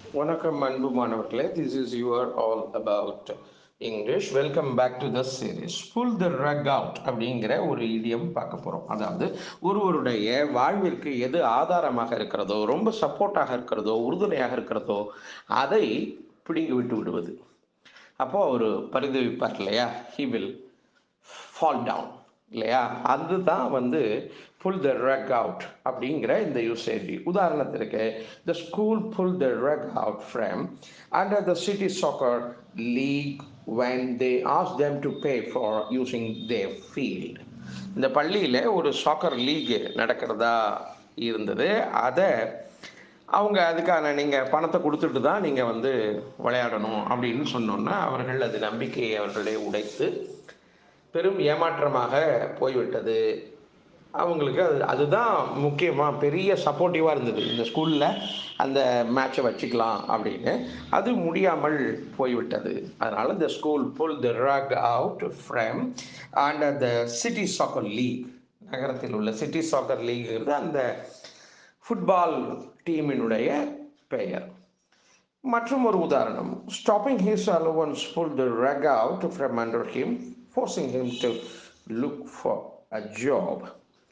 வணக்கம் அன்பு மாணவர்களே this is your all about English welcome back to the series pull the rug out அப்படிங்கிற ஒரு இடியம் பார்க்க போகிறோம் அதாவது ஒருவருடைய வாழ்விற்கு எது ஆதாரமாக இருக்கிறதோ ரொம்ப சப்போர்ட்டாக இருக்கிறதோ உறுதுணையாக இருக்கிறதோ அதை பிடுங்கி விட்டு விடுவது அப்போ அவர் பரிதவிப்பார் இல்லையா ஹி வில் ஃபால் டவுன் இல்லையா அதுதான் வந்து புல் த ரக் அவுட் அப்படிங்கிற இந்த யூசேஜ் உதாரணத்திற்கு the school pull the rug out from under the city soccer league when they ask them to pay for using the field இந்த பள்ளியில் ஒரு சாக்கர் லீக் நடக்கிறதா இருந்தது அதை அவங்க அதுக்கான நீங்கள் பணத்தை கொடுத்துட்டு தான் நீங்கள் வந்து விளையாடணும் அப்படின்னு சொன்னோன்னா அவர்கள் அது நம்பிக்கையை அவர்களே உடைத்து பெரும் ஏமாற்றமாக போய்விட்டது அவங்களுக்கு அது அதுதான் முக்கியமாக பெரிய சப்போர்ட்டிவாக இருந்தது இந்த ஸ்கூலில் அந்த மேட்சை வச்சுக்கலாம் அப்படின்னு அது முடியாமல் போய்விட்டது அதனால் இந்த school pull the rug out from under the city soccer league நகரத்தில் உள்ள சிட்டி சாக்கர் லீக்ங்கிறது அந்த ஃபுட்பால் டீமினுடைய பெயர் மற்றும் ஒரு உதாரணம் stopping his allowance pull the rug out from under him forcing him to look for a job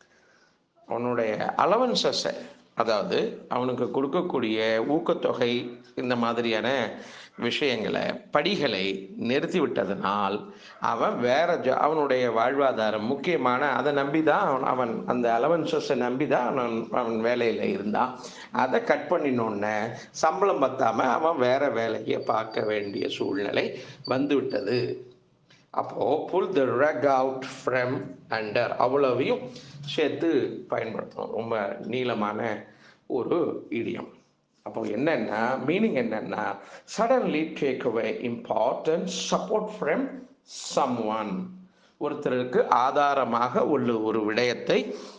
அவனுடைய அலவன்சஸை அதாவது அவனுக்கு கொடுக்கக்கூடிய ஊக்கத்தொகை இந்த மாதிரியான விஷயங்களை படிகளை நிறுத்தி விட்டதனால் அவன் வேற ஜா அவனுடைய வாழ்வாதாரம் முக்கியமான அதை நம்பி தான் அவன் அவன் அந்த அலவன்சஸை நம்பி தான் அவன் அவன் வேலையில் இருந்தான் அதை கட் பண்ணினோடனே சம்பளம் பத்தாம அவன் வேற வேலையை பார்க்க வேண்டிய சூழ்நிலை வந்துவிட்டது அப்போது pull the rug out from under அவ்வளவையும் சேர்த்து பயன்படுத்தணும் ரொம்ப நீளமான ஒரு இடியம் அப்போ என்னென்னா மீனிங் என்னென்னா suddenly take away importance support from someone ஒருத்தருக்கு ஆதாரமாக உள்ள ஒரு விடயத்தை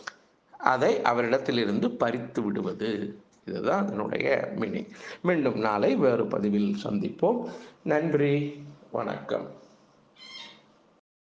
அதை அவரிடத்திலிருந்து பறித்து விடுவது இதுதான் அதனுடைய மீனிங் மீண்டும் நாளை வேறு பதிவில் சந்திப்போம் நன்றி வணக்கம்